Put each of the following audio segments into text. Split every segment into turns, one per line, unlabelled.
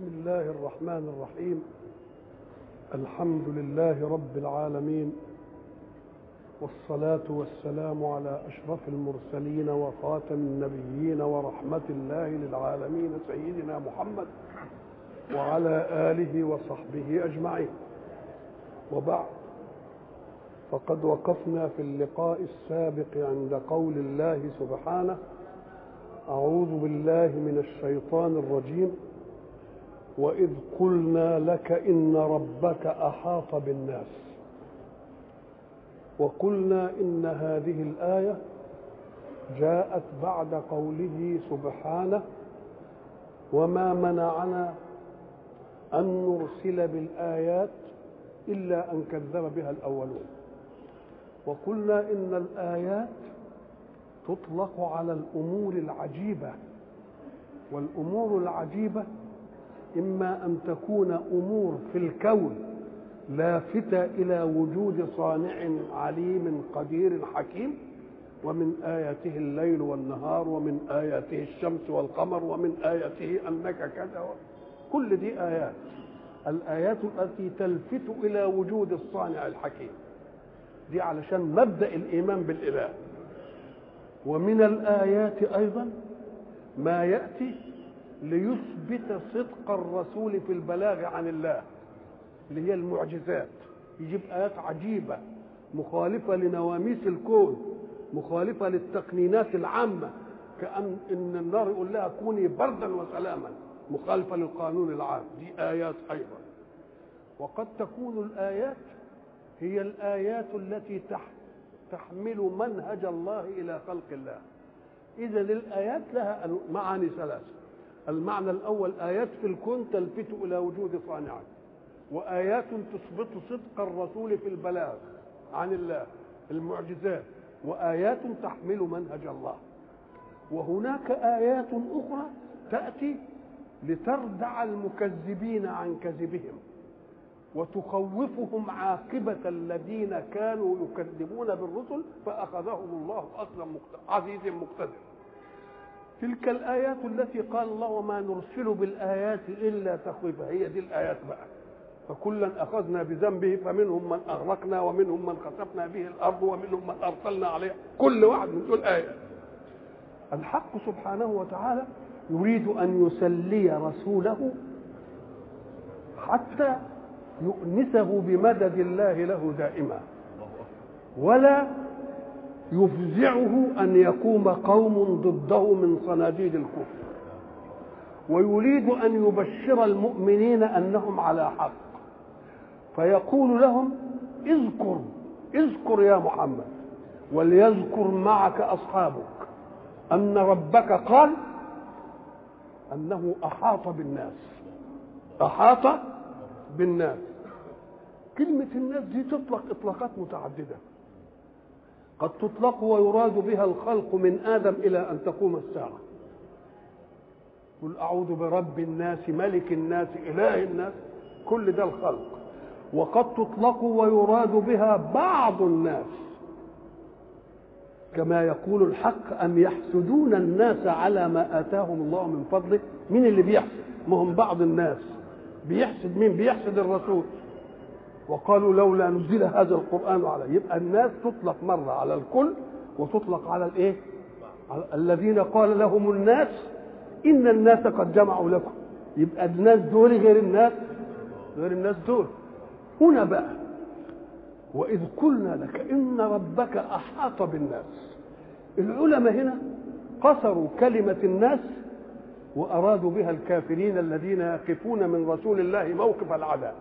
بسم الله الرحمن الرحيم الحمد لله رب العالمين والصلاة والسلام على أشرف المرسلين وخاتم النبيين ورحمة الله للعالمين سيدنا محمد وعلى آله وصحبه أجمعين وبعد فقد وقفنا في اللقاء السابق عند قول الله سبحانه أعوذ بالله من الشيطان الرجيم وإذ قلنا لك إن ربك أحاط بالناس وقلنا إن هذه الآية جاءت بعد قوله سبحانه وما منعنا أن نرسل بالآيات إلا أن كذب بها الأولون وقلنا إن الآيات تطلق على الأمور العجيبة والأمور العجيبة إما أن تكون أمور في الكون لافتة إلى وجود صانع عليم قدير حكيم ومن آياته الليل والنهار ومن آياته الشمس والقمر ومن آياته أنك كذا كل دي آيات الآيات التي تلفت إلى وجود الصانع الحكيم دي علشان مبدأ الإيمان بالإله ومن الآيات أيضا ما يأتي ليثبت صدق الرسول في البلاغ عن الله اللي هي المعجزات يجيب آيات عجيبة مخالفة لنواميس الكون مخالفة للتقنينات العامة كأن إن النار يقول لها كوني بردا وسلاما مخالفة للقانون العام دي آيات أيضا وقد تكون الآيات هي الآيات التي تحمل منهج الله إلى خلق الله إذا الآيات لها معاني ثلاثة المعنى الأول آيات في الكون تلفت إلى وجود صانع وآيات تثبت صدق الرسول في البلاغ عن الله المعجزات وآيات تحمل منهج الله وهناك آيات أخرى تأتي لتردع المكذبين عن كذبهم وتخوفهم عاقبة الذين كانوا يكذبون بالرسل فأخذهم الله أخذا عزيز مقتدر تلك الآيات التي قال الله وما نرسل بالآيات إلا تخويفا هي دي الآيات بقى فكلا أخذنا بذنبه فمنهم من أغرقنا ومنهم من خسفنا به الأرض ومنهم من أرسلنا عليه كل واحد من دول آية الحق سبحانه وتعالى يريد أن يسلي رسوله حتى يؤنسه بمدد الله له دائما ولا يفزعه ان يقوم قوم ضده من صناديد الكفر ويريد ان يبشر المؤمنين انهم على حق فيقول لهم اذكر اذكر يا محمد وليذكر معك اصحابك ان ربك قال انه احاط بالناس احاط بالناس كلمة الناس دي تطلق إطلاقات متعددة قد تطلق ويراد بها الخلق من آدم إلى أن تقوم الساعة قل أعوذ برب الناس ملك الناس إله الناس كل ده الخلق وقد تطلق ويراد بها بعض الناس كما يقول الحق أم يحسدون الناس على ما آتاهم الله من فضله من اللي بيحسد ما هم بعض الناس بيحسد مين بيحسد الرسول وقالوا لولا نزل هذا القران عليه يبقى الناس تطلق مره على الكل وتطلق على الايه على الذين قال لهم الناس ان الناس قد جمعوا لكم يبقى الناس دول غير الناس غير الناس دول هنا بقى واذ قلنا لك ان ربك احاط بالناس العلماء هنا قصروا كلمه الناس وأرادوا بها الكافرين الذين يقفون من رسول الله موقف العداء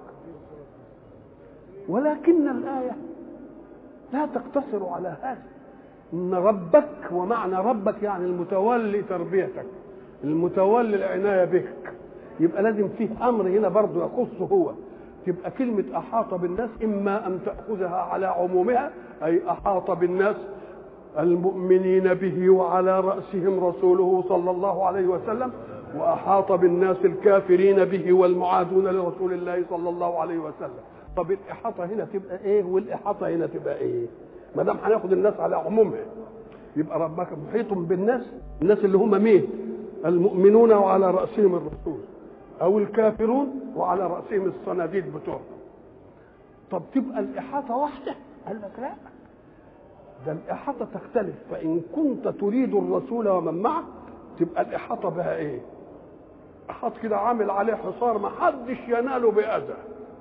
ولكن الآية لا تقتصر على هذا إن ربك ومعنى ربك يعني المتولي تربيتك المتولي العناية بك يبقى لازم فيه أمر هنا برضه يخصه هو تبقى كلمة أحاط بالناس إما أن تأخذها على عمومها أي أحاط بالناس المؤمنين به وعلى رأسهم رسوله صلى الله عليه وسلم وأحاط بالناس الكافرين به والمعادون لرسول الله صلى الله عليه وسلم طب الإحاطة هنا تبقى إيه والإحاطة هنا تبقى إيه ما دام هناخد الناس على عمومها يبقى ربك محيط بالناس الناس اللي هم مين المؤمنون وعلى رأسهم الرسول او الكافرون وعلى راسهم الصناديد بتوعهم طب تبقى الاحاطه واحده قال لك لا ده الاحاطه تختلف فان كنت تريد الرسول ومن معه تبقى الاحاطه بها ايه احاط كده عامل عليه حصار ما حدش يناله باذى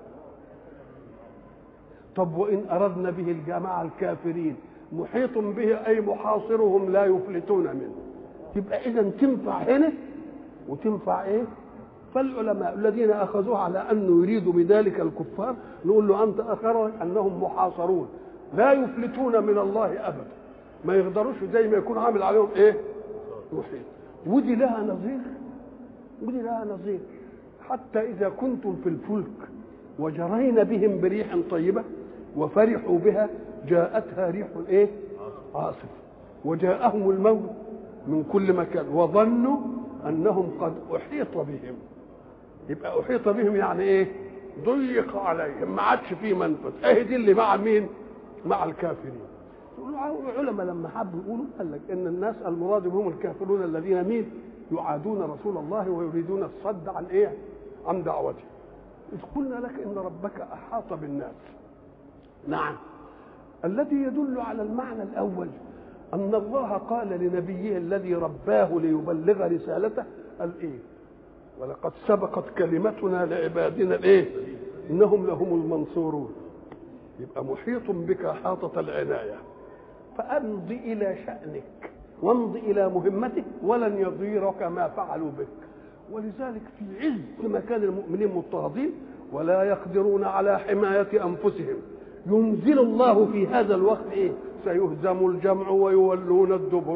طب وان اردنا به الجماعه الكافرين محيط به اي محاصرهم لا يفلتون منه تبقى اذا تنفع هنا وتنفع ايه فالعلماء الذين اخذوها على انه يريد بذلك الكفار نقول له انت اخرج انهم محاصرون لا يفلتون من الله ابدا ما يقدروش زي ما يكون عامل عليهم ايه محيط ودي لها نظير ودي لها نظير حتى اذا كنتم في الفلك وجرين بهم بريح طيبه وفرحوا بها جاءتها ريح ايه عاصف وجاءهم الموت من كل مكان وظنوا انهم قد احيط بهم يبقى احيط بهم يعني ايه ضيق عليهم ما عادش فيه منفذ اهي دي اللي مع مين مع الكافرين العلماء لما حبوا يقولوا قال لك ان الناس المراد بهم الكافرون الذين مين يعادون رسول الله ويريدون الصد عن ايه عن دعوته اذ قلنا لك ان ربك احاط بالناس نعم الذي يدل على المعنى الاول ان الله قال لنبيه الذي رباه ليبلغ رسالته قال ايه ولقد سبقت كلمتنا لعبادنا الايه انهم لهم المنصورون يبقى محيط بك حاطة العناية فأمض إلى شأنك وامض إلى مهمتك ولن يضيرك ما فعلوا بك ولذلك في عز ما كان المؤمنين مضطهدين ولا يقدرون على حماية أنفسهم ينزل الله في هذا الوقت إيه سيهزم الجمع ويولون الدبر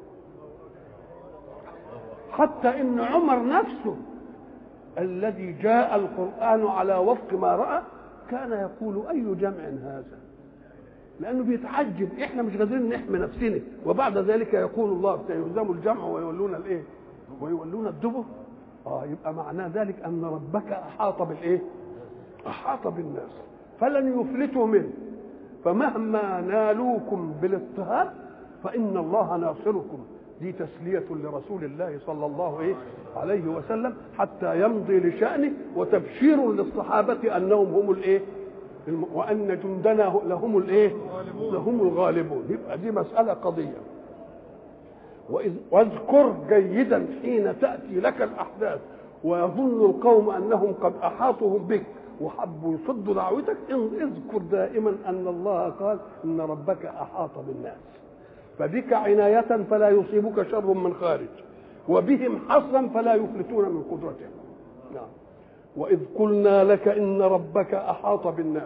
حتى ان عمر نفسه الذي جاء القران على وفق ما راى كان يقول اي جمع هذا لانه بيتعجب احنا مش قادرين نحمي نفسنا وبعد ذلك يقول الله سيهزم الجمع ويولون الايه ويولون الدبر اه يبقى معناه ذلك ان ربك احاط بالايه احاط بالناس فلن يفلتوا منه فمهما نالوكم بالاضطهاد فان الله ناصركم دي تسلية لرسول الله صلى الله إيه عليه وسلم حتى يمضي لشأنه وتبشير للصحابة أنهم هم الإيه وأن جندنا لهم الإيه لهم الغالبون يبقى دي مسألة قضية وإذ واذكر جيدا حين تأتي لك الأحداث ويظن القوم أنهم قد أحاطوا بك وحبوا يصدوا دعوتك اذكر دائما أن الله قال إن ربك أحاط بالناس فبك عناية فلا يصيبك شر من خارج وبهم حصرا فلا يفلتون من قدرته نعم وإذ قلنا لك إن ربك أحاط بالناس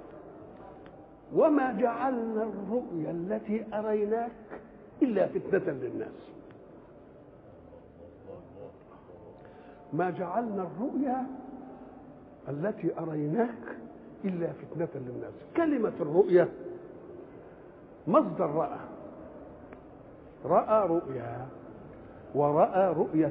وما جعلنا الرؤيا التي أريناك إلا فتنة للناس ما جعلنا الرؤيا التي أريناك إلا فتنة للناس كلمة الرؤيا مصدر رأى راى رؤيا وراى رؤيه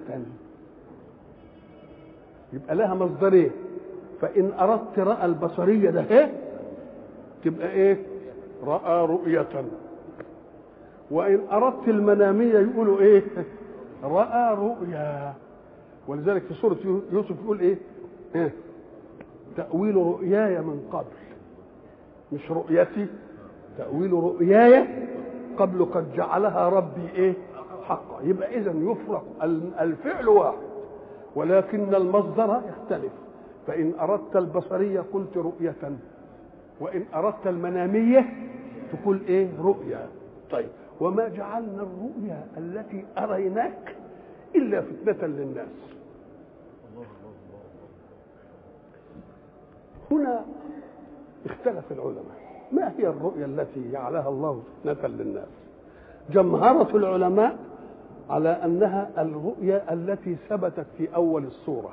يبقى لها مصدرين فان اردت راى البصريه ده ايه تبقى ايه راى رؤيه وان اردت المناميه يقولوا ايه راى رؤيا ولذلك في سوره يوسف يقول ايه, إيه؟ تاويل رؤياي من قبل مش رؤيتي تاويل رؤياي قبل قد جعلها ربي ايه حقا يبقى اذا يفرق الفعل واحد ولكن المصدر يختلف فان اردت البصريه قلت رؤيه وان اردت المناميه تقول ايه رؤيا طيب وما جعلنا الرؤيا التي اريناك الا فتنه للناس هنا اختلف العلماء ما هي الرؤيا التي جعلها الله فتنة للناس جمهرة العلماء على أنها الرؤيا التي ثبتت في أول السورة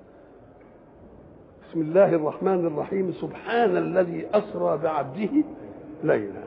بسم الله الرحمن الرحيم سبحان الذي أسرى بعبده ليلا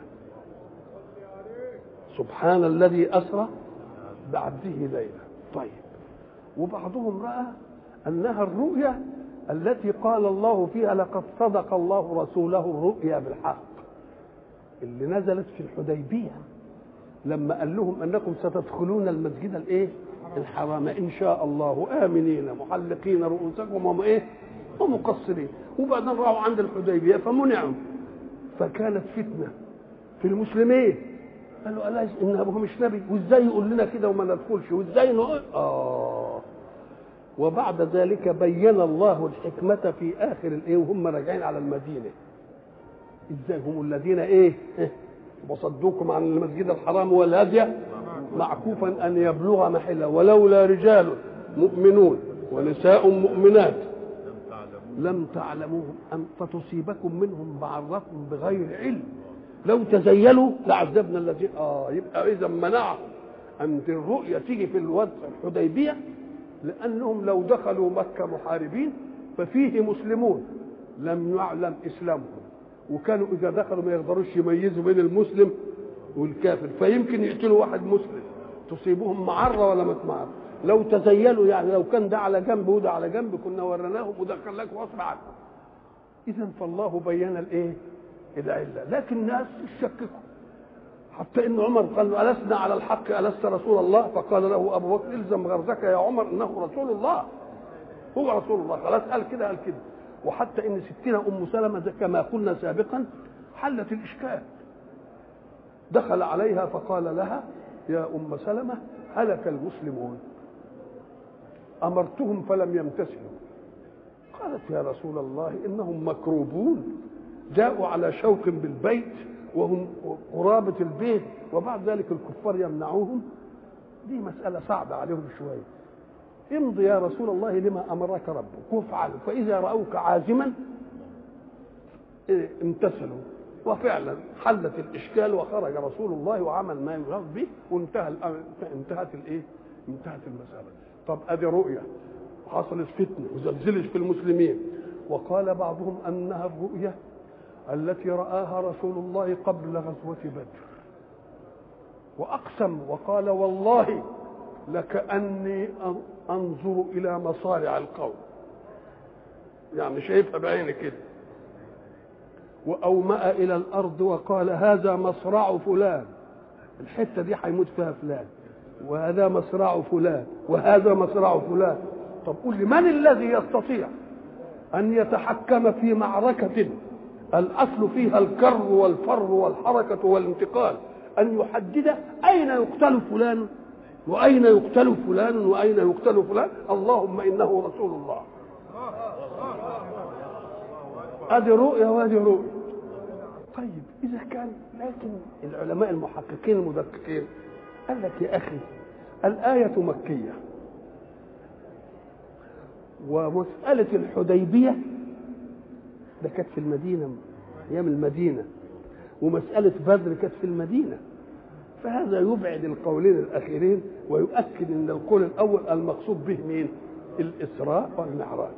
سبحان الذي أسرى بعبده ليلا طيب وبعضهم رأى أنها الرؤيا التي قال الله فيها لقد صدق الله رسوله الرؤيا بالحق اللي نزلت في الحديبيه لما قال لهم انكم ستدخلون المسجد الايه الحرام ان شاء الله امنين محلقين رؤوسكم وم ايه ومقصرين وبعدين راحوا عند الحديبيه فمنعوا فكانت فتنه في المسلمين قالوا الا ان ابوه مش نبي وازاي يقول لنا كده وما ندخلش وازاي نقول اه وبعد ذلك بين الله الحكمة في آخر الإيه وهم راجعين على المدينة إزاي هم الذين إيه, إيه؟ وصدوكم عن المسجد الحرام والهدي معكوفا أن يبلغ محله ولولا رجال مؤمنون ونساء مؤمنات لم تعلموهم أن فتصيبكم منهم معرة بغير علم لو تزيلوا لعذبنا الذين اه يبقى اذا منعهم ان الرؤيا تيجي في الوضع الحديبيه لانهم لو دخلوا مكه محاربين ففيه مسلمون لم يعلم اسلامهم وكانوا اذا دخلوا ما يقدروش يميزوا بين المسلم والكافر فيمكن يقتلوا واحد مسلم تصيبهم معره ولا ما معره لو تزيلوا يعني لو كان ده على جنب وده على جنب كنا وريناهم ودخلناكم غصب عنكم اذا فالله بين الايه العله لكن الناس يشككوا حتى ان عمر قال له ألسنا على الحق ألست رسول الله فقال له ابو بكر الزم غرزك يا عمر انه رسول الله هو رسول الله خلاص قال كده قال كده وحتى ان ستنا ام سلمه كما قلنا سابقا حلت الاشكال دخل عليها فقال لها يا ام سلمه هلك المسلمون امرتهم فلم يمتثلوا قالت يا رسول الله انهم مكروبون جاءوا على شوك بالبيت وهم قرابة البيت وبعد ذلك الكفار يمنعوهم دي مسألة صعبة عليهم شوية امضي يا رسول الله لما أمرك ربك وافعل فإذا رأوك عازما امتثلوا وفعلا حلت الإشكال وخرج رسول الله وعمل ما يراد به وانتهى انتهت الايه؟ انتهت المسألة طب ادي رؤية حصلت فتنة وزلزلت في المسلمين وقال بعضهم انها الرؤية التي رآها رسول الله قبل غزوة بدر وأقسم وقال والله لكأني أنظر إلى مصارع القوم يعني شايفها بعيني كده وأومأ إلى الأرض وقال هذا مصرع فلان الحتة دي هيموت فيها فلان وهذا مصرع فلان وهذا مصرع فلان طب قول لي من الذي يستطيع أن يتحكم في معركة الاصل فيها الكر والفر والحركه والانتقال ان يحدد اين يقتل فلان واين يقتل فلان واين يقتل فلان اللهم انه رسول الله ادي رؤيا وادي رؤيا طيب اذا كان لكن العلماء المحققين المدققين قال لك يا اخي الايه مكيه ومساله الحديبيه ده كانت في المدينة أيام المدينة ومسألة بدر كانت في المدينة فهذا يبعد القولين الأخيرين ويؤكد أن القول الأول المقصود به مين؟ الإسراء والمعراج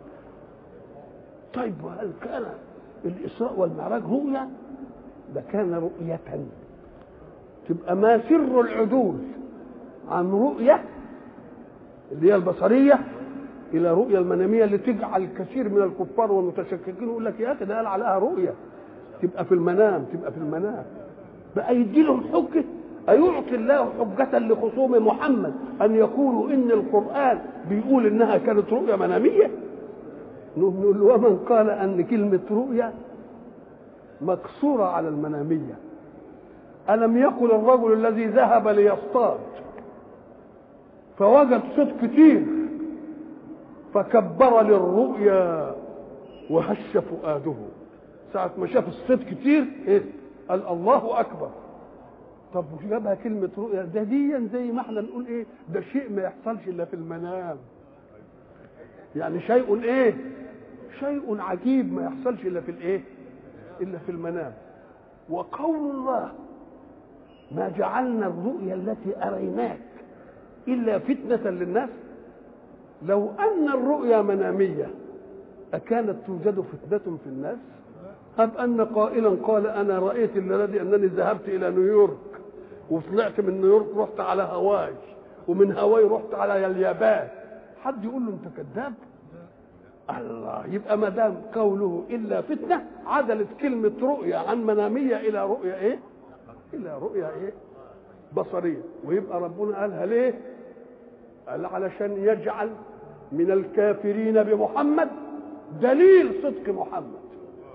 طيب وهل كان الإسراء والمعراج رؤيا؟ ده كان رؤية تبقى ما سر العدول عن رؤية اللي هي البصرية الى رؤيا المناميه اللي تجعل كثير من الكفار والمتشككين يقول لك يا اخي ده قال عليها رؤيا تبقى في المنام تبقى في المنام بقى يدي لهم حجه أيعطي الله حجة لخصوم محمد أن يقولوا إن القرآن بيقول إنها كانت رؤيا منامية؟ نقول له ومن قال أن كلمة رؤيا مقصورة على المنامية ألم يقل الرجل الذي ذهب ليصطاد فوجد صوت كتير فكبر للرؤيا وهش فؤاده ساعة ما شاف الصيد كتير ايه قال الله أكبر طب جابها كلمة رؤيا ده دي زي ما احنا نقول ايه ده شيء ما يحصلش إلا في المنام يعني شيء ايه شيء عجيب ما يحصلش إلا في الايه إلا في المنام وقول الله ما جعلنا الرؤيا التي أريناك إلا فتنة للناس لو أن الرؤيا منامية أكانت توجد فتنة في الناس أم أن قائلا قال أنا رأيت الذي أنني ذهبت إلى نيويورك وطلعت من نيويورك رحت على هاواي ومن هاواي رحت على اليابان حد يقول له أنت كذاب الله يبقى ما دام قوله إلا فتنة عدلت كلمة رؤيا عن منامية إلى رؤيا إيه؟ إلى رؤيا إيه؟ بصرية ويبقى ربنا قالها ليه؟ قال علشان يجعل من الكافرين بمحمد دليل صدق محمد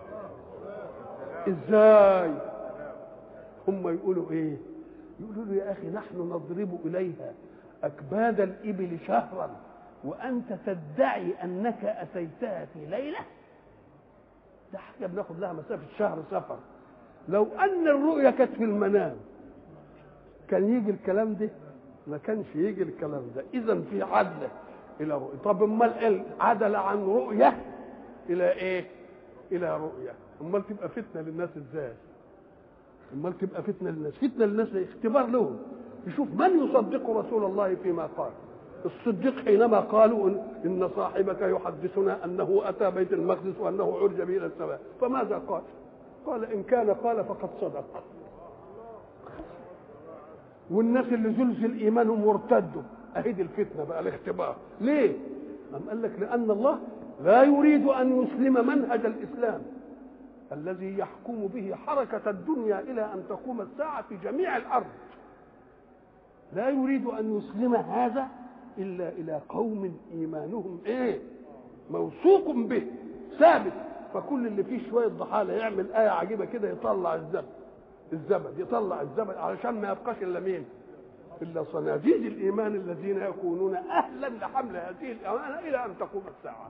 ازاي هم يقولوا ايه يقولوا له يا اخي نحن نضرب اليها اكباد الابل شهرا وانت تدعي انك اتيتها في ليله ده حاجه بناخد لها مسافه شهر سفر لو ان الرؤيا كانت في المنام كان يجي الكلام ده ما كانش يجي الكلام ده اذا في عدل الى رؤيا طب امال عدل عن رؤيه الى ايه الى رؤيه امال تبقى فتنه للناس ازاي امال تبقى فتنه للناس فتنه للناس اختبار لهم يشوف من يصدق رسول الله فيما قال الصديق حينما قالوا ان صاحبك يحدثنا انه اتى بيت المقدس وانه عرج به الى السماء فماذا قال قال ان كان قال فقد صدق والناس اللي زلزل ايمانهم وارتدوا اهي دي الفتنه بقى الاختبار ليه أم قال لك لان الله لا يريد ان يسلم منهج الاسلام الذي يحكم به حركه الدنيا الى ان تقوم الساعه في جميع الارض لا يريد ان يسلم هذا الا الى قوم ايمانهم ايه موثوق به ثابت فكل اللي فيه شويه ضحاله يعمل ايه عجيبه كده يطلع الزبد الزبد يطلع الزبد علشان ما يبقاش الا مين الا صناديد الايمان الذين يكونون اهلا لحمل هذه الامانه الى ان تقوم الساعه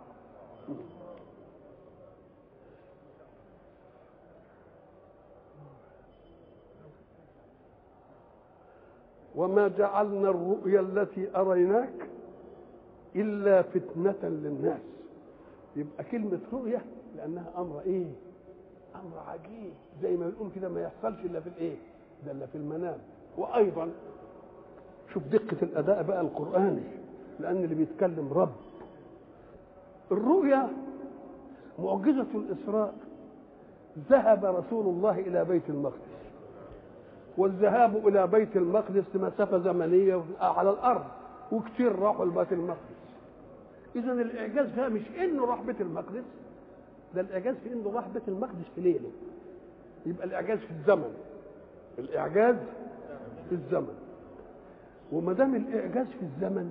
وما جعلنا الرؤيا التي أريناك إلا فتنة للناس يبقى كلمة رؤية لأنها أمر إيه؟ أمر عجيب زي ما بنقول كده ما يحصلش إلا في الإيه؟ ده إلا في المنام وأيضا شوف دقة الأداء بقى القرآني لأن اللي بيتكلم رب الرؤيا معجزة الإسراء ذهب رسول الله إلى بيت المقدس والذهاب الى بيت المقدس مسافه زمنيه على الارض وكثير راحوا لبيت المقدس اذا الاعجاز فيها مش انه راح بيت المقدس ده الاعجاز في انه راح بيت المقدس في ليله يبقى الاعجاز في الزمن الاعجاز في الزمن وما دام الاعجاز في الزمن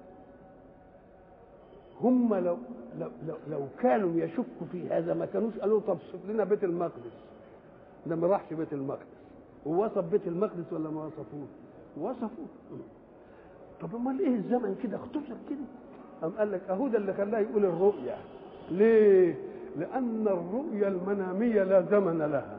هم لو لو لو, لو كانوا يشكوا في هذا ما كانوش قالوا طب صف لنا بيت المقدس ده ما راحش بيت المقدس ووصف بيت المقدس ولا ما وصفوه وصفوه طب امال ايه الزمن كده اختصر كده قام قال لك اهو ده اللي خلاه يقول الرؤيا ليه لان الرؤيا المناميه لا زمن لها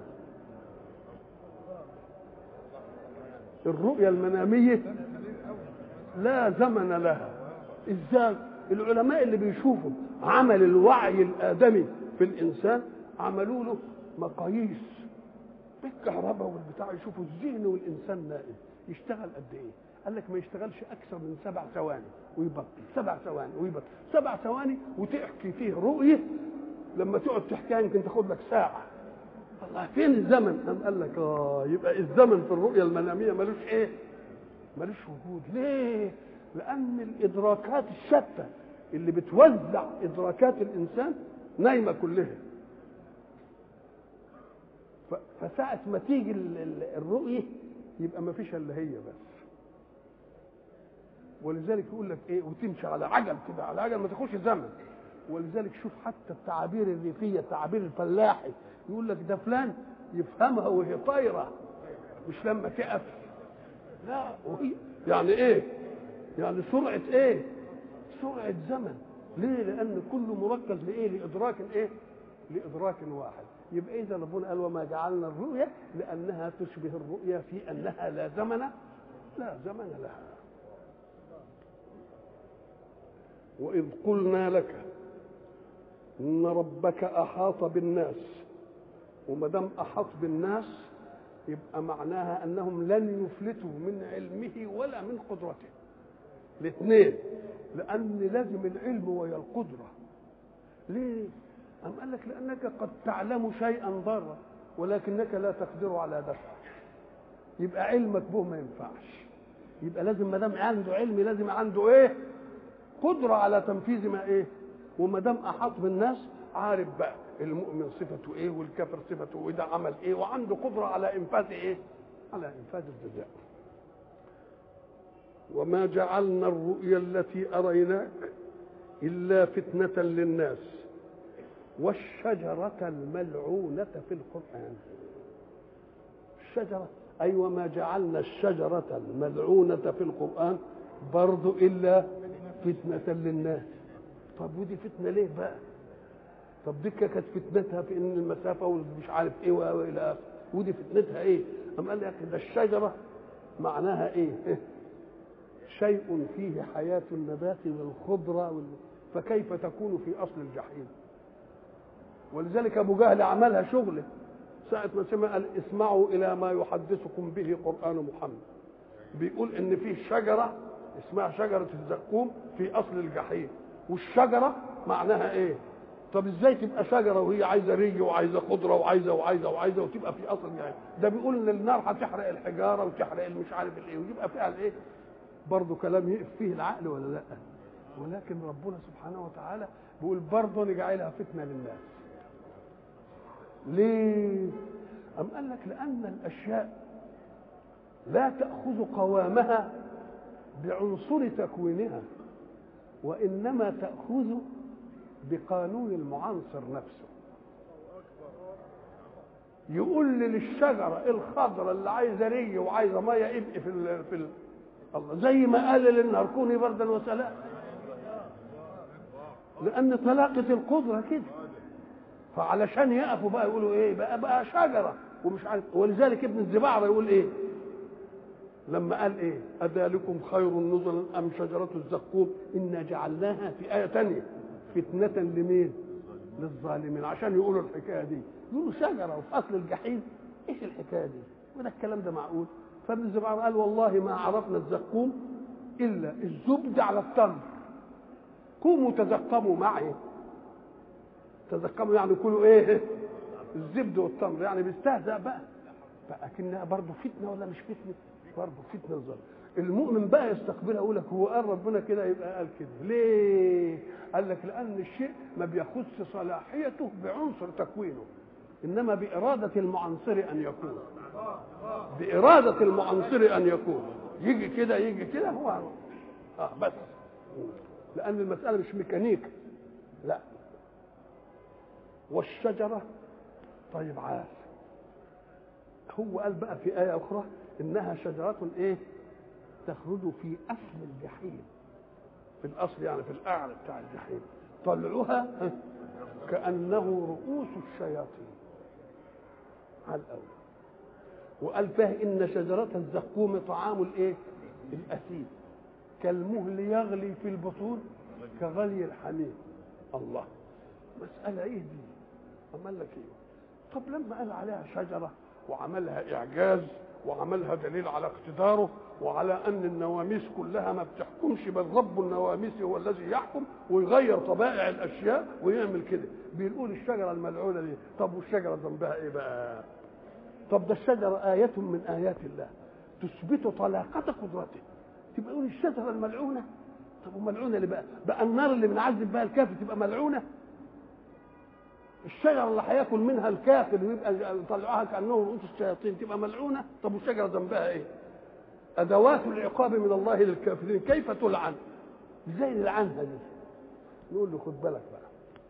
الرؤيا المناميه لا زمن لها ازاي العلماء اللي بيشوفوا عمل الوعي الادمي في الانسان عملوا له مقاييس بالكهرباء والبتاع يشوفوا الذهن والانسان نائم يشتغل قد ايه؟ قال لك ما يشتغلش اكثر من سبع ثواني ويبطل سبع ثواني ويبطل سبع ثواني وتحكي فيه رؤيه لما تقعد تحكيها يمكن تاخد لك ساعه الله فين الزمن؟ قام قال لك اه يبقى الزمن في الرؤيه المناميه ملوش ايه؟ ملوش وجود ليه؟ لان الادراكات الشتى اللي بتوزع ادراكات الانسان نايمه كلها فساعة ما تيجي الرؤية يبقى ما فيش الا هي بس ولذلك يقول لك ايه وتمشي على عجل كده على عجل ما تاخدش زمن ولذلك شوف حتى التعابير الريفيه التعابير الفلاحي يقول لك ده فلان يفهمها وهي طايره مش لما تقف لا وهي يعني ايه يعني سرعه ايه سرعه زمن ليه لان كله مركز لايه لادراك ايه لادراك واحد يبقى اذا ربنا قال وما جعلنا الرؤيا لانها تشبه الرؤيا في انها لا زمن لا زمن لها واذ قلنا لك ان ربك احاط بالناس وما دام احاط بالناس يبقى معناها انهم لن يفلتوا من علمه ولا من قدرته الاثنين لان لازم العلم وهي القدره ليه أم قال لك لأنك قد تعلم شيئا ضارا ولكنك لا تقدر على دفعه يبقى علمك به ما ينفعش يبقى لازم ما دام عنده علم لازم عنده ايه قدرة على تنفيذ ما ايه وما دام احاط بالناس عارف بقى المؤمن صفته ايه والكافر صفته وده عمل ايه وعنده قدرة على انفاذ ايه على انفاذ الجزاء وما جعلنا الرؤيا التي أريناك إلا فتنة للناس والشجرة الملعونة في القرآن الشجرة أي أيوة وما جعلنا الشجرة الملعونة في القرآن برضو إلا فتنة للناس طب ودي فتنة ليه بقى طب دي كانت فتنتها في ان المسافة ومش عارف ايه والى اخره ودي فتنتها ايه أم قال لك ده الشجرة معناها ايه شيء فيه حياة النبات والخضرة وال... فكيف تكون في أصل الجحيم ولذلك أبو جهل عملها شغله ساعة ما سمع قال اسمعوا إلى ما يحدثكم به قرآن محمد بيقول إن في شجرة اسمها شجرة الزقوم في أصل الجحيم والشجرة معناها إيه؟ طب ازاي تبقى شجره وهي عايزه ري وعايزه خضره وعايزه وعايزه وعايزه وتبقى في اصل الجحيم ده بيقول ان النار هتحرق الحجاره وتحرق المش عارف الايه ويبقى فيها الايه برضه كلام يقف فيه العقل ولا لا ولكن ربنا سبحانه وتعالى بيقول برضه نجعلها فتنه للناس ليه أم قال لك لأن الأشياء لا تأخذ قوامها بعنصر تكوينها وإنما تأخذ بقانون المعنصر نفسه يقول للشجرة الخضرة اللي عايزة ري وعايزة مية ابقي في ال في ال الله زي ما قال للنهار كوني بردا وسلام لأن طلاقة القدرة كده فعلشان يقفوا بقى يقولوا ايه بقى بقى شجره ومش عارف ولذلك ابن الزبعره يقول ايه لما قال ايه اذلكم خير نزلا ام شجره الزقوم انا جعلناها في ايه تانية فتنه لمين للظالمين عشان يقولوا الحكايه دي يقولوا شجره وفي اصل الجحيم ايش الحكايه دي وده الكلام ده معقول فابن الزبعره قال والله ما عرفنا الزقوم الا الزبد على التمر قوموا تزقموا معي تذكروا يعني كلوا ايه الزبد والتمر يعني بيستهزأ بقى فأكنها برضه فتنة ولا مش فتنة برضه فتنة الظلم المؤمن بقى يستقبلها يقول لك هو قال ربنا كده يبقى قال كده ليه قال لك لأن الشيء ما بياخدش صلاحيته بعنصر تكوينه إنما بإرادة المعنصر أن يكون بإرادة المعنصر أن يكون يجي كده يجي كده هو اه بس لأن المسألة مش ميكانيك لا والشجرة طيب عال هو قال بقى في آية أخرى إنها شجرة إيه تخرج في أصل الجحيم في الأصل يعني في الأعلى بتاع الجحيم طلعها كأنه رؤوس الشياطين على الأول وقال فيها إن شجرة الزقوم طعام الإيه الأثيم كالمهل يغلي في البطون كغلي الحميم الله مسألة إيه دي عمل لك ايه طب لما قال عليها شجره وعملها اعجاز وعملها دليل على اقتداره وعلى ان النواميس كلها ما بتحكمش بل رب النواميس هو الذي يحكم ويغير طبائع الاشياء ويعمل كده بيقول الشجره الملعونه دي طب والشجره ذنبها ايه بقى طب ده الشجره ايه من ايات الله تثبت طلاقه قدرته تبقى يقول الشجره الملعونه طب وملعونه اللي بقى بقى النار اللي بنعذب بها الكافر تبقى ملعونه الشجره اللي هياكل منها الكافر ويبقى يطلعوها كانه رؤوس الشياطين تبقى ملعونه طب والشجره ذنبها ايه؟ ادوات العقاب من الله للكافرين كيف تلعن؟ ازاي نلعنها دي؟ نقول له خد بالك بقى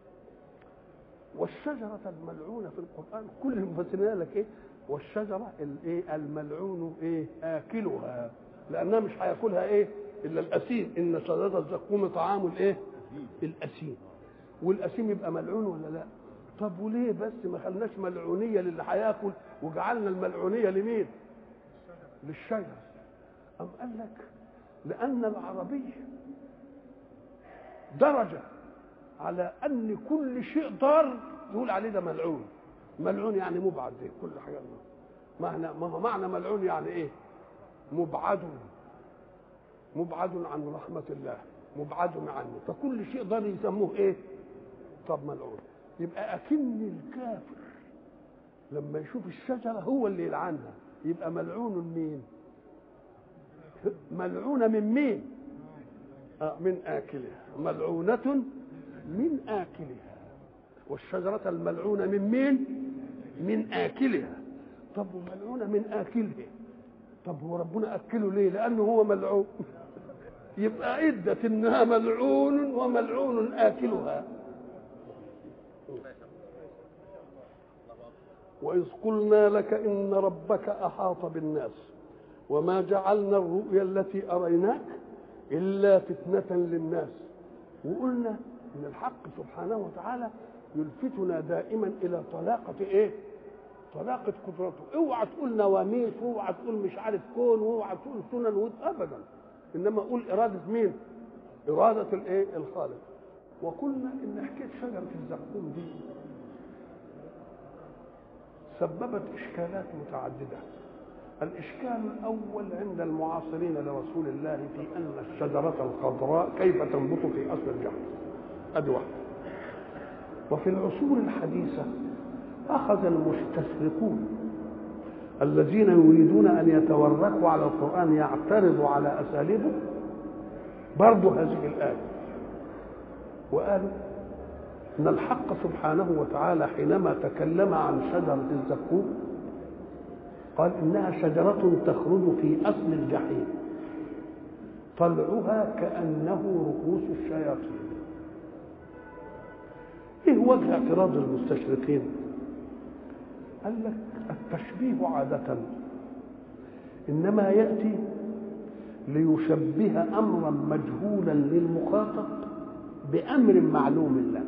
والشجرة الملعونة في القرآن كل المفسرين قال لك ايه؟ والشجرة الايه؟ الملعون ايه؟ آكلها لأنها مش هياكلها ايه؟ إلا الأسيم إن شجرة الزقوم طعام الايه؟ الأسيم والأسيم يبقى ملعون ولا لا؟ طب وليه بس ما خلناش ملعونيه للي هياكل وجعلنا الملعونيه لمين؟ للشجر أم قال لك لأن العربية درجة على أن كل شيء ضار يقول عليه ده ملعون ملعون يعني مبعد زي كل حاجة معنى ما هو معنى ملعون يعني إيه؟ مبعد مبعد عن رحمة الله مبعد عنه فكل شيء ضار يسموه إيه؟ طب ملعون يبقى أكن الكافر لما يشوف الشجرة هو اللي يلعنها يبقى ملعون مين ملعونة من مين آه من آكلها ملعونة من آكلها والشجرة الملعونة من مين من آكلها طب وملعونة من آكلها طب هو ربنا أكله ليه لأنه هو ملعون يبقى عدة إنها ملعون وملعون آكلها وإذ قلنا لك إن ربك أحاط بالناس وما جعلنا الرؤيا التي أريناك إلا فتنة للناس وقلنا إن الحق سبحانه وتعالى يلفتنا دائما إلى طلاقة إيه؟ طلاقة قدرته اوعى تقول نواميس واوعى تقول مش عارف كون واوعى تقول سنن ود ابدا انما قول اراده مين اراده الايه الخالق وقلنا ان حكايه شجره الزقوم دي سببت اشكالات متعدده الاشكال الاول عند المعاصرين لرسول الله في ان الشجره الخضراء كيف تنبت في اصل الجحيم ادي واحده وفي العصور الحديثه أخذ المستشرقون الذين يريدون أن يتوركوا على القرآن يعترضوا على أساليبه برضو هذه الآية وقالوا أن الحق سبحانه وتعالى حينما تكلم عن شجرة الزقوم قال إنها شجرة تخرج في أصل الجحيم طلعها كأنه رؤوس الشياطين إيه وجه اعتراض المستشرقين؟ قال لك التشبيه عادة إنما يأتي ليشبه أمرا مجهولا للمخاطب بأمر معلوم له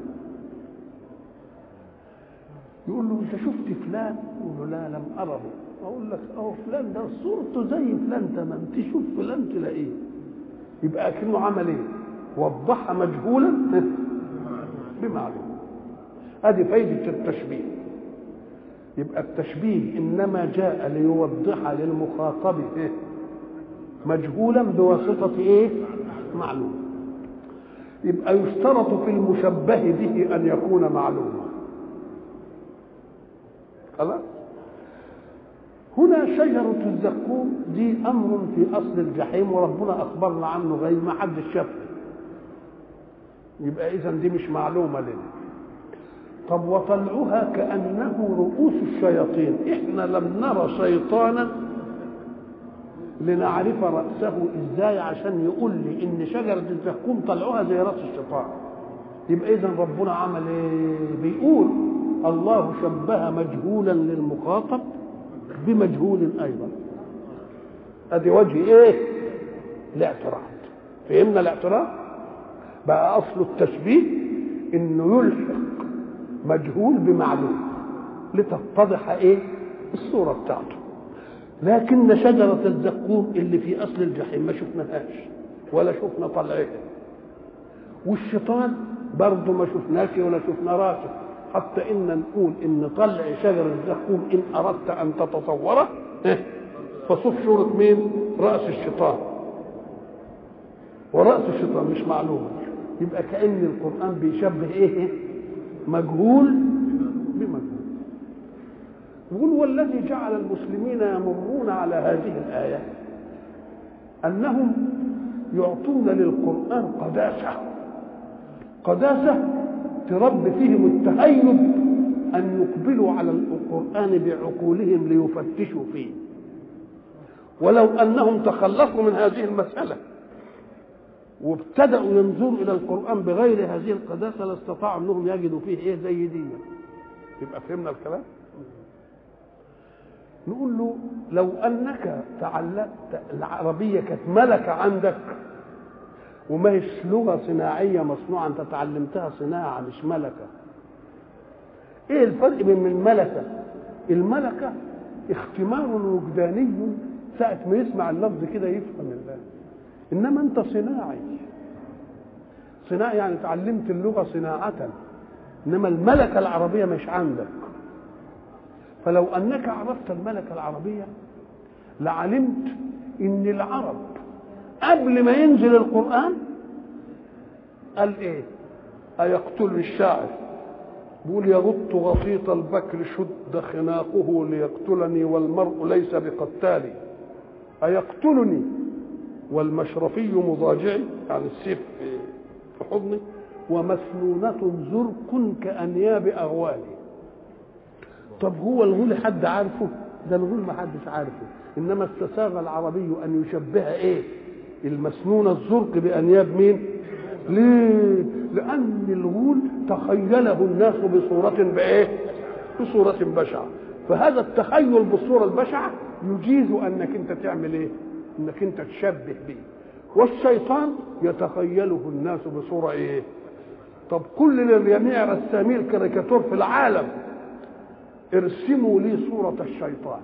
يقول له أنت شفت فلان؟ يقول له لا لم أره أقول لك أهو فلان ده صورته زي فلان تمام تشوف فلان تلاقيه يبقى كأنه عمل إيه؟ وضح مجهولا بمعلوم هذه فايدة التشبيه يبقى التشبيه انما جاء ليوضح للمخاطب إيه؟ مجهولا بواسطه ايه معلوم يبقى يشترط في المشبه به ان يكون معلوما خلاص هنا شجرة الزقوم دي أمر في أصل الجحيم وربنا أخبرنا عنه غير ما حد شافه يبقى إذا دي مش معلومة لنا طب وطلعها كأنه رؤوس الشياطين احنا لم نرى شيطانا لنعرف رأسه ازاي عشان يقول لي ان شجرة الزقوم طلعوها زي رأس الشيطان يبقى اذا ربنا عمل ايه بيقول الله شبه مجهولا للمخاطب بمجهول ايضا ادي وجه ايه الاعتراض فهمنا الاعتراض بقى اصل التشبيه انه يلحق مجهول بمعلوم لتتضح ايه الصوره بتاعته لكن شجره الزقوم اللي في اصل الجحيم ما شفناهاش ولا شفنا طلعها والشيطان برضه ما شفناش ولا شفنا راسه حتى ان نقول ان طلع شجر الزقوم ان اردت ان تتصوره فصف صورة مين؟ رأس الشيطان ورأس الشيطان مش معلومة يبقى كأن القرآن بيشبه ايه؟ مجهول بمجهول يقول والذي جعل المسلمين يمرون على هذه الآية أنهم يعطون للقرآن قداسة قداسة تربي فيهم التهيب أن يقبلوا على القرآن بعقولهم ليفتشوا فيه ولو أنهم تخلصوا من هذه المسألة وابتدأوا ينظروا إلى القرآن بغير هذه القداسة لاستطاعوا أنهم يجدوا فيه إيه زي دي يبقى فهمنا الكلام نقول له لو أنك تعلمت العربية كانت ملكة عندك وما هيش لغة صناعية مصنوعة أنت تعلمتها صناعة مش ملكة إيه الفرق بين الملكة الملكة اختمار وجداني ساعة ما يسمع اللفظ كده يفهم الله انما انت صناعي صناعي يعني تعلمت اللغه صناعه انما الملكه العربيه مش عندك فلو انك عرفت الملكه العربيه لعلمت ان العرب قبل ما ينزل القران قال ايه ايقتل الشاعر بيقول يغط غطيط البكر شد خناقه ليقتلني والمرء ليس بقتالي أيقتلني والمشرفي مضاجعي يعني السيف في حضني ومسنونة زرق كأنياب أغوالي طب هو الغول حد عارفه ده الغول ما حدش عارفه إنما استساغ العربي أن يشبه إيه المسنون الزرق بانياب مين ليه لان الغول تخيله الناس بصوره بايه بصوره بشعه فهذا التخيل بالصوره البشعه يجيز انك انت تعمل ايه انك انت تشبه به والشيطان يتخيله الناس بصوره ايه طب كل للجميع رسامي الكاريكاتور في العالم ارسموا لي صورة الشيطان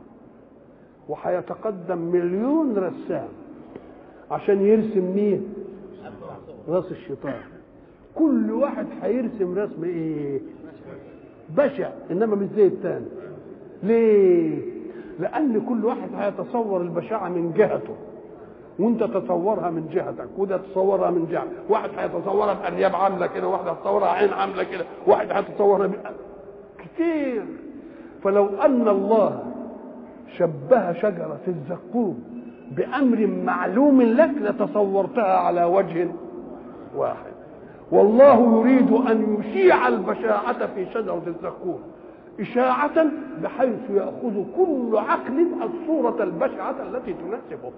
وهيتقدم مليون رسام عشان يرسم مين راس الشيطان كل واحد هيرسم رسم ايه بشع انما مش زي التاني ليه لان كل واحد هيتصور البشاعه من جهته وانت تتصورها من جهتك وده تتصورها من جهتك واحد هيتصورها بانياب عامله كده واحد هيتصورها عين عامله كده واحد هيتصورها ب... كتير فلو ان الله شبه شجره الزقوم بامر معلوم لك لتصورتها على وجه واحد والله يريد ان يشيع البشاعه في شجره الزقوم إشاعة بحيث يأخذ كل عقل الصورة البشعة التي تناسبه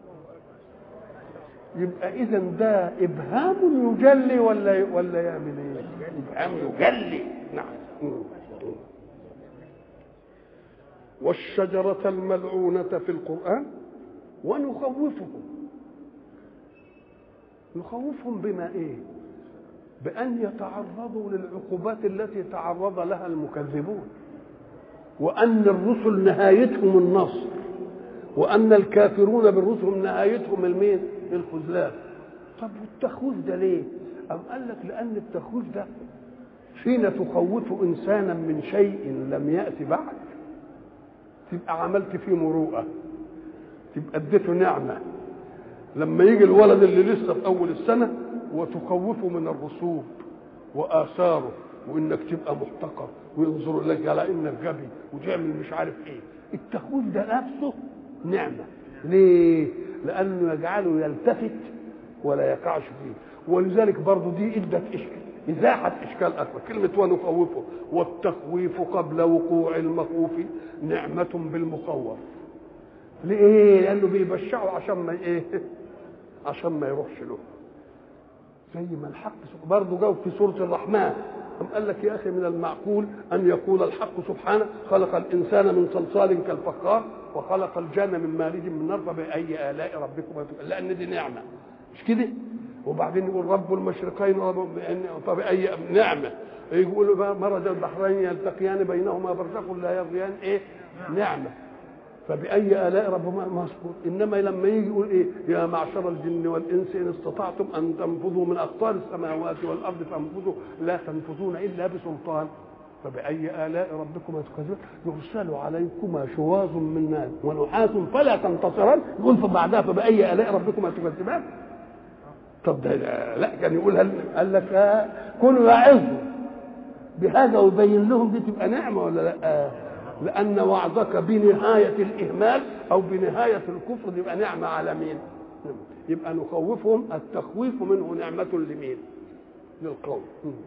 يبقى اذا ده ابهام يجلي ولا ولا يعمل ايه؟ ابهام يجلي نعم والشجرة الملعونة في القرآن ونخوفهم نخوفهم بما ايه؟ بأن يتعرضوا للعقوبات التي تعرض لها المكذبون وأن الرسل نهايتهم النصر وأن الكافرون بالرسل نهايتهم المين؟ الخذلان طب والتخويف ده ليه أم قال لك لأن التخويف ده حين تخوف إنسانا من شيء لم يأتي بعد تبقى عملت فيه مروءة تبقى اديته نعمة لما يجي الولد اللي لسه في أول السنة وتخوفه من الرسوب وآثاره وإنك تبقى محتقر وينظر لك على إنك غبي وتعمل مش عارف إيه التخويف ده نفسه نعمة ليه؟ لانه يجعله يلتفت ولا يقعش فيه ولذلك برضه دي ادت اشكال ازاحه اشكال اكبر كلمه ونخوفه والتخويف قبل وقوع المخوف نعمه بالمخوف ليه لانه بيبشعه عشان ما ايه عشان ما يروحش له زي ما الحق برضه جاوب في سوره الرحمن أم قال لك يا أخي من المعقول أن يقول الحق سبحانه خلق الإنسان من صلصال كالفخار وخلق الجنة من مارج من نار فبأي آلاء ربكما لأن دي نعمة مش كده وبعدين يقول رب المشرقين فبأي نعمة يقول مرج البحرين يلتقيان بينهما برزخ لا يبغيان ايه نعمة فبأي آلاء ربهما مذكور إنما لما يجي يقول إيه يا معشر الجن والإنس إن استطعتم أن تنفذوا من أقطار السماوات والأرض فانفذوا لا تنفذون إلا بسلطان فبأي آلاء ربكما تكذبون يرسل عليكما شواظ من نار ونحاس فلا تنتصران يقول بعدها فبأي آلاء ربكما تكذبان طب ده لا كان يقول هل قال لك آه كونوا يعظوا بهذا ويبين لهم دي تبقى نعمة ولا لا آه لأن وعظك بنهاية الإهمال أو بنهاية الكفر يبقى نعمة على مين؟ يبقى نخوفهم التخويف منه نعمة لمين؟ للقوم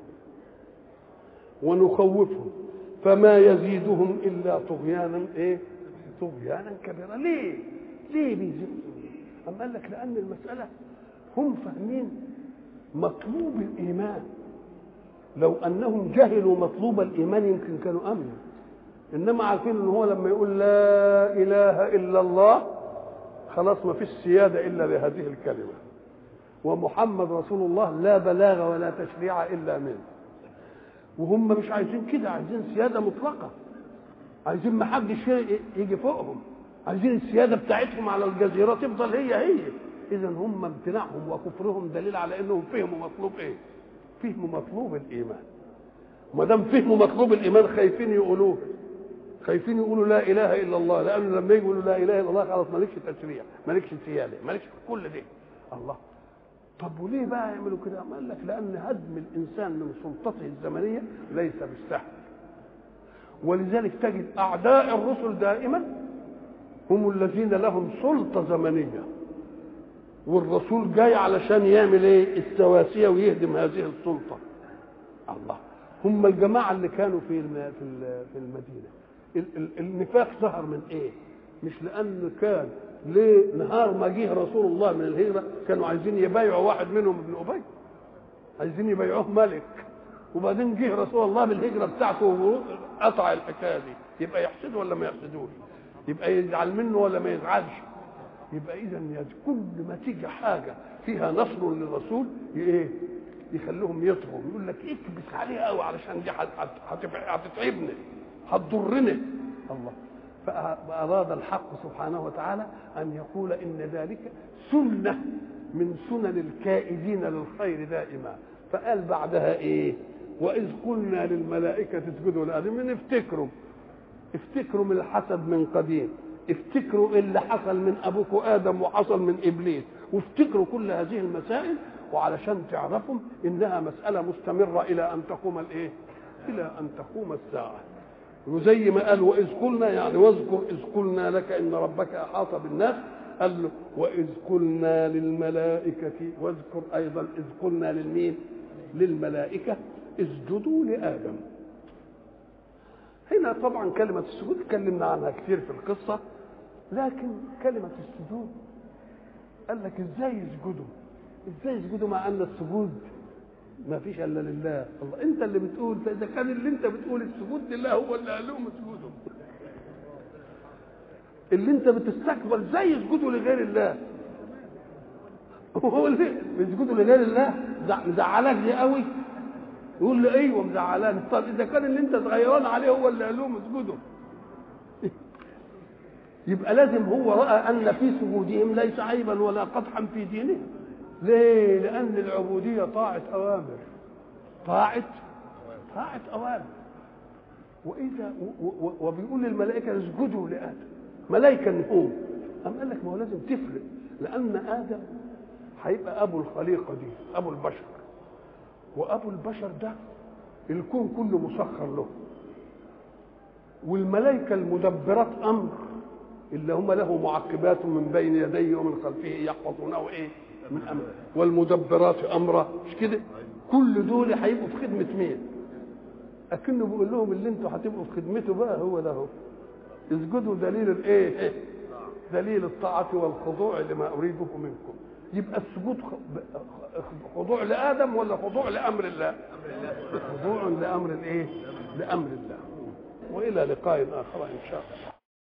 ونخوفهم فما يزيدهم إلا طغيانا إيه؟ طغيانا كبيرا ليه؟ ليه بيزيدهم؟ أم قال لك لأن المسألة هم فاهمين مطلوب الإيمان لو أنهم جهلوا مطلوب الإيمان يمكن كانوا أمنوا انما عارفين ان هو لما يقول لا اله الا الله خلاص ما فيش سياده الا لهذه الكلمه ومحمد رسول الله لا بلاغ ولا تشريع الا منه وهم مش عايزين كده عايزين سياده مطلقه عايزين ما حدش يجي فوقهم عايزين السياده بتاعتهم على الجزيره تفضل هي هي اذا هم امتناعهم وكفرهم دليل على انهم فهموا مطلوب ايه فهموا مطلوب الايمان ما دام فهموا مطلوب الايمان خايفين يقولوه خايفين يقولوا لا اله الا الله لانه لما يقولوا لا اله الا الله خلاص مالكش تشريع مالكش سياده مالكش كل ده الله طب وليه بقى يعملوا كده؟ قال لك لان هدم الانسان من سلطته الزمنيه ليس بالسهل ولذلك تجد اعداء الرسل دائما هم الذين لهم سلطه زمنيه والرسول جاي علشان يعمل ايه السواسيه ويهدم هذه السلطه الله هم الجماعه اللي كانوا في في المدينه النفاق ظهر من ايه مش لانه كان ليه نهار ما جه رسول الله من الهجره كانوا عايزين يبايعوا واحد منهم ابن ابي عايزين يبايعوه ملك وبعدين جه رسول الله بالهجره بتاعته قطع الحكايه دي يبقى يحسد ولا ما يحسدوش يبقى يزعل منه ولا ما يزعلش يبقى اذا كل ما تيجي حاجه فيها نصر للرسول ايه يخليهم يطغوا يقول لك اكبس عليها قوي علشان دي هتتعبني هتضرني الله فأراد الحق سبحانه وتعالى أن يقول إن ذلك سنة من سنن الكائدين للخير دائما فقال بعدها إيه وإذ قلنا للملائكة اسجدوا لآدم افتكروا افتكروا من الحسد من قديم افتكروا اللي حصل من أبوكم آدم وحصل من إبليس وافتكروا كل هذه المسائل وعلشان تعرفوا إنها مسألة مستمرة إلى أن تقوم الإيه إلى أن تقوم الساعة وزي ما قال واذ قلنا يعني واذكر اذ قلنا لك ان ربك احاط بالناس قال له واذ قلنا للملائكه واذكر ايضا اذ قلنا للمين للملائكه اسجدوا لادم هنا طبعا كلمة السجود اتكلمنا عنها كثير في القصة لكن كلمة السجود قال لك ازاي يسجدوا ازاي يسجدوا مع ان السجود ما فيش الا لله الله انت اللي بتقول اذا كان اللي انت بتقول السجود لله هو اللي قال لهم اسجدوا اللي انت بتستكبر ازاي يسجدوا لغير الله هو اللي بيسجدوا لغير الله مزعلك دي قوي يقول لي ايوه مزعلاني طب اذا كان اللي انت صغيران عليه هو اللي قال لهم اسجدوا يبقى لازم هو راى ان في سجودهم ليس عيبا ولا قدحا في دينهم ليه؟ لأن العبودية طاعة أوامر طاعة طاعة أوامر وإذا وبيقول للملائكة اسجدوا لآدم ملائكة نقوم أم قال لك ما هو لازم تفرق لأن آدم هيبقى أبو الخليقة دي أبو البشر وأبو البشر ده الكون كله مسخر له والملائكة المدبرات أمر اللي هم له معقبات من بين يديه ومن خلفه يحفظونه إيه من امر والمدبرات امرا مش كده كل دول هيبقوا في خدمه مين اكنه بيقول لهم اللي انتوا هتبقوا في خدمته بقى هو ده هو اسجدوا دليل الايه دليل الطاعة والخضوع لما أريده منكم يبقى السجود خضوع لآدم ولا خضوع لأمر الله خضوع لأمر الإيه لأمر الله وإلى لقاء آخر إن شاء الله